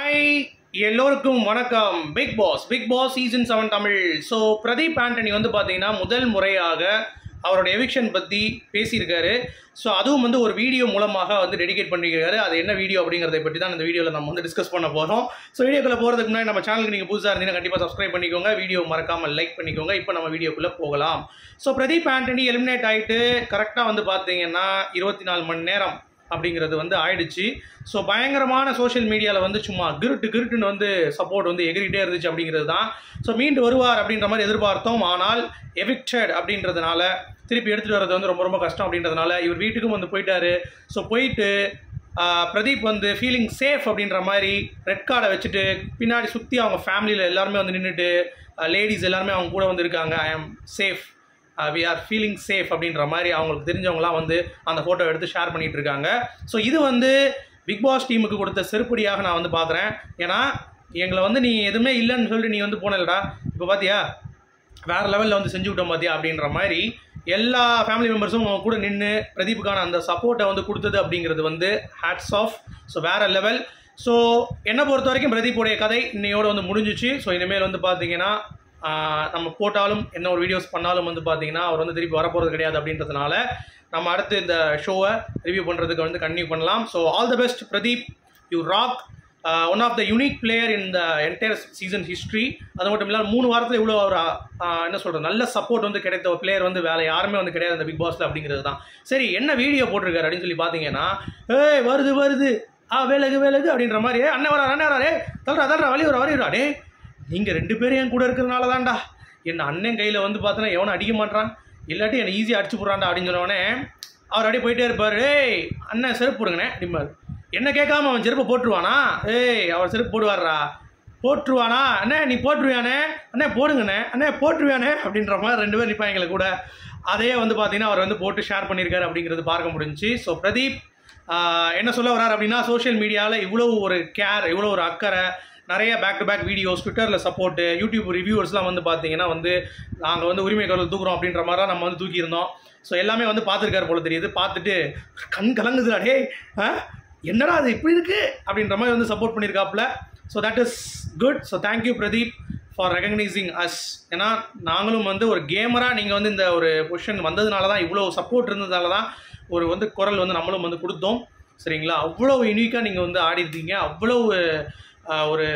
hi எல்லோருக்கும் வணக்கம் Bigg Boss Bigg Boss season seven Tamil so Pradeep Antony வந்து பார்த்தீங்கன்னா முதல் முறையாக அவரோட எவிக்ஷன் பற்றி பேசியிருக்காரு ஸோ அதுவும் வந்து ஒரு வீடியோ மூலமாக வந்து டெடிகேட் பண்ணியிருக்காரு அது என்ன வீடியோ அப்படிங்கிறத பற்றி தான் இந்த வீடியோவில் நம்ம வந்து டிஸ்கஸ் பண்ண போகிறோம் ஸோ வீடியோக்குள்ளே போகிறதுக்கு முன்னாடி நம்ம சேனலுக்கு நீங்கள் புதுசாக இருந்தீங்கன்னா கண்டிப்பாக சப்ஸ்கிரைப் பண்ணிக்கோங்க வீடியோ மறக்காமல் லைக் பண்ணிக்கோங்க இப்போ நம்ம வீடியோக்குள்ளே போகலாம் ஸோ பிரதீப் ஆண்டனி எலிமினேட் ஆகிட்டு கரெக்டாக வந்து பார்த்தீங்கன்னா இருபத்தி நாலு மணி நேரம் அப்படிங்கிறது வந்து ஆயிடுச்சு ஸோ பயங்கரமான சோஷியல் மீடியாவில் வந்து சும்மா கிருட்டு கிருட்டுன்னு வந்து சப்போர்ட் வந்து எகிரிட்டே இருந்துச்சு அப்படிங்கிறது தான் ஸோ மீண்டு வருவார் அப்படின்ற மாதிரி எதிர்பார்த்தோம் ஆனால் எவிக்டட் அப்படின்றதுனால திருப்பி எடுத்துகிட்டு வர்றது வந்து ரொம்ப ரொம்ப கஷ்டம் அப்படின்றதுனால இவர் வீட்டுக்கும் வந்து போயிட்டாரு ஸோ போயிட்டு ஆஹ், பிரதீப் வந்து ஃபீலிங் சேஃப் அப்படின்ற மாதிரி ரெட் கார்டை வச்சுட்டு பின்னாடி சுற்றி அவங்க ஃபேமிலியில் எல்லாருமே வந்து நின்றுட்டு லேடிஸ் எல்லாருமே அவங்க கூட வந்து இருக்காங்க I am safe we are feeling safe அப்படின்ற மாதிரி அவங்களுக்கு தெரிஞ்சவங்களாம் வந்து அந்த ஃபோட்டோ எடுத்து ஷேர் பண்ணிட்டு இருக்காங்க ஸோ இது வந்து பிக் பாஸ் டீமுக்கு கொடுத்த செருப்படியாக நான் வந்து பார்க்குறேன் ஏன்னா எங்களை வந்து நீ எதுவுமே இல்லைன்னு சொல்லிட்டு நீ வந்து போனலடா இப்போ பார்த்தியா வேறு லெவலில் வந்து செஞ்சு விட்டோம் பார்த்தியா அப்படின்ற மாதிரி எல்லா ஃபேமிலி மெம்பர்ஸும் அவங்க கூட நின்று பிரதீப்புக்கான அந்த சப்போர்ட்டை வந்து கொடுத்தது அப்படிங்கிறது வந்து ஹேட்ஸ் ஆஃப் ஸோ வேறு லெவல் ஸோ என்னை பொறுத்த வரைக்கும் பிரதீப்புடைய கதை இன்னையோட வந்து முடிஞ்சிச்சு ஸோ இனிமேல் வந்து பார்த்தீங்கன்னா ஆஹ், நம்ம போட்டாலும் என்ன ஒரு வீடியோஸ் பண்ணாலும் வந்து பார்த்தீங்கன்னா அவர் வந்து திருப்பி வரப்போகிறது கிடையாது அப்படின்றதுனால நம்ம அடுத்து இந்த ஷோவை ரிவ்யூ பண்ணுறதுக்கு வந்து கன்டினியூ பண்ணலாம் so all the best Pradeep you rock one of the unique player in the entire season history அது மட்டும் இல்லாமல் மூணு வாரத்தில் இவ்வளோ ஒரு ஆஹ், என்ன சொல்கிறது நல்ல சப்போர்ட் வந்து கிடைத்த ஒரு பிளேயர் வந்து வேலை யாருமே வந்து கிடையாது அந்த பிக் பாஸில் அப்படிங்கிறது தான் சரி என்ன வீடியோ போட்டிருக்காரு அப்படின்னு சொல்லி பார்த்தீங்கன்னா ஏய் வருது வருது ஆ வேலைக்கு வேலைக்கு அப்படின்ற மாதிரி "ஏய், அண்ணன் வரா அண்ணன் வராரே தல்றா தல்றா வழி வர வரையிடா டே நீங்கள் ரெண்டு பேரும் என் கூட இருக்கிறதுனால தான்டா என் அண்ணன் கையில் வந்து பார்த்தோன்னா எவனும் அடிக்க மாட்டான் இல்லாட்டி என்னை ஈஸியாக அடிச்சு போடுறான்டா அப்படின்னு சொன்னோடனே அவர் அப்படியே போயிட்டே இருப்பார் ஏய் அண்ணன் செருப்பு போடுங்கண்ணே அப்படிம்பாரு என்ன கேட்காம அவன் செருப்பு போட்டுருவானா ஏய் அவர் செருப்பு போடுவாரா போட்டுருவானா அண்ணே நீ போட்டுருவியானே அண்ணே போடுங்கண்ணே அண்ணே போட்டுருவியானே அப்படின்ற மாதிரி ரெண்டு பேர் நிற்பாங்க கூட அதையே வந்து பார்த்தீங்கன்னா அவர் வந்து போட்டு ஷேர் பண்ணியிருக்காரு அப்படிங்கிறது பார்க்க முடிஞ்சுச்சு ஸோ பிரதீப் ஆஹ், என்ன சொல்ல வர்றாரு அப்படின்னா சோஷியல் மீடியாவில் இவ்வளோ ஒரு கேர் இவ்வளோ ஒரு அக்கறை நிறைய பேக் டு பேக் வீடியோஸ் ட்விட்டரில் சப்போர்ட்டு யூடியூப் ரிவ்யூவர்ஸ்லாம் வந்து பார்த்தீங்கன்னா வந்து நாங்கள் வந்து உரிமை குரல் தூக்குறோம் அப்படின்ற மாதிரி தான் நம்ம வந்து தூக்கியிருந்தோம் ஸோ எல்லாமே வந்து பார்த்துருக்காரு போல தெரியுது பார்த்துட்டு கண் கலங்குதுடா டே ஆ என்னடா அது இப்படி இருக்கு அப்படின்ற மாதிரி வந்து சப்போர்ட் பண்ணியிருக்காப்புல so that is good so thank you Pradeep for recognising us ஏன்னா நாங்களும் வந்து ஒரு கேமராக நீங்கள் வந்து இந்த ஒரு பொசிஷன் வந்ததுனால தான் இவ்வளோ சப்போர்ட் இருந்ததால தான் ஒரு வந்து குரல் வந்து நம்மளும் வந்து கொடுத்தோம் சரிங்களா அவ்வளோ யூனிக்காக நீங்கள் வந்து ஆடி இருக்கீங்க அவ்வளோ ஆஹ், ஒரு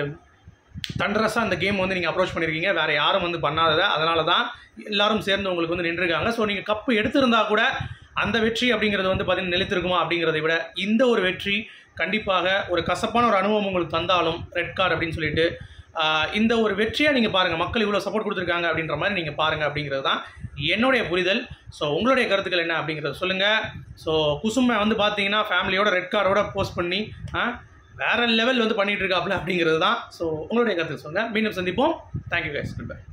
தண்டரஸாக அந்த கேம் வந்து நீங்கள் அப்ரோச் பண்ணியிருக்கீங்க வேறு யாரும் வந்து பண்ணாததை அதனால தான் எல்லாரும் சேர்ந்து உங்களுக்கு வந்து நின்றுருக்காங்க ஸோ நீங்கள் கப்பு எடுத்திருந்தா கூட அந்த வெற்றி அப்படிங்கிறது வந்து பார்த்தீங்கன்னா நிலைத்திருக்குமா அப்படிங்கிறதை விட இந்த ஒரு வெற்றி கண்டிப்பாக ஒரு கசப்பான ஒரு அனுபவம் உங்களுக்கு தந்தாலும் ரெட் கார்டு அப்படின்னு சொல்லிட்டு ஆஹ், இந்த ஒரு வெற்றியை நீங்கள் பாருங்கள் மக்கள் இவ்வளோ சப்போர்ட் கொடுத்துருக்காங்க அப்படின்ற மாதிரி நீங்கள் பாருங்கள் அப்படிங்கிறது தான் என்னுடைய புரிதல் ஸோ உங்களுடைய கருத்துக்கள் என்ன அப்படிங்கிறத சொல்லுங்கள் ஸோ குசுமை வந்து பார்த்தீங்கன்னா ஃபேமிலியோட ரெட் கார்டோட போஸ்ட் பண்ணி ஆ, வேற லெவல் வந்து பண்ணிட்டு இருக்காப்ல அப்படிங்கிறது தான் ஸோ உங்களுடைய கருத்து சொல்லுங்கள் மீண்டும் சந்திப்போம் தேங்க்யூ கைஸ் பை